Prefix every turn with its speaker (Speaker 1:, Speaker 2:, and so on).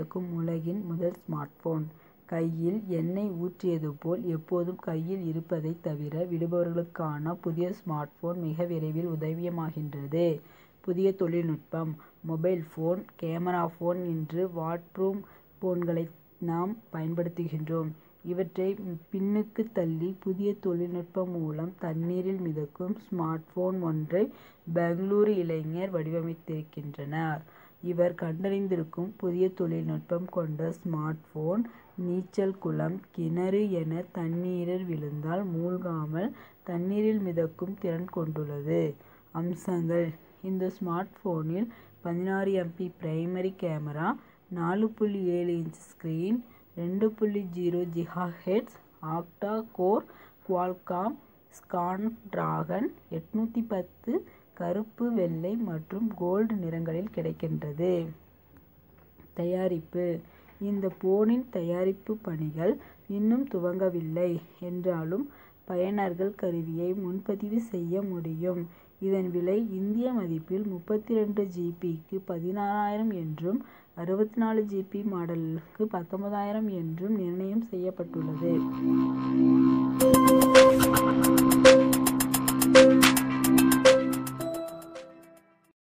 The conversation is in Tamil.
Speaker 1: இருக்கும் உலகின் முதல் ஸ்மார்ட்போன் கையில் எண்ணெய் ஊற்றியது போல் எப்போதும் கையில் இருப்பதைத் தவிர விடுபவர்களுக்கான புதிய ஸ்மார்ட்போன் மிக விரைவில் உதவியமாகின்றது. புதிய தொழில்நுட்பம் மொபைல் போன், கேமரா போன் என்று வாட்ரூம் போன்களை நாம் பயன்படுத்துகின்றோம். இவற்றை பின்னுக்குத் தள்ளி புதிய தொழில்நுட்பம் மூலம் தண்ணீரில் மிதக்கும் ஸ்மார்ட்போன் ஒன்றை பெங்களூரு இளைஞர் வடிவமைத்திருக்கின்றார். இவர் கண்டறிந்திருக்கும் புதிய தொழில்நுட்பம் கொண்ட ஸ்மார்ட்போன் நீச்சல் குளம், கிணறு என தண்ணீரில் விழுந்தால் மூழ்காமல் தண்ணீரில் மிதக்கும் திறன் கொண்டுள்ளது. அம்சங்கள் இந்த ஸ்மார்ட்போனில் பதினாறு எம். பி. பிரைமரி கேமரா, நாலு புள்ளி ஏழு இன்ச் ஸ்கிரீன், இரண்டு புள்ளி zero gigahertz octa core Qualcomm Snapdragon எண்ணூத்தி பத்து கருப்பு, வெள்ளை மற்றும் கோல்டு நிறங்களில் கிடைக்கின்றது. தயாரிப்பு இந்த போனின் தயாரிப்பு பணிகள் இன்னும் துவங்கவில்லை என்றாலும் பயனர்கள் கருவியை முன்பதிவு செய்ய முடியும். இதன் விலை இந்திய மதிப்பில் முப்பத்திரண்டு ஜி. பி.க்கு பதினாறாயிரம் என்றும், அறுபத்திநாலு ஜி. பி. மாடலுக்கு பத்தொன்பதாயிரம் என்றும் நிர்ணயம் செய்யப்பட்டுள்ளது.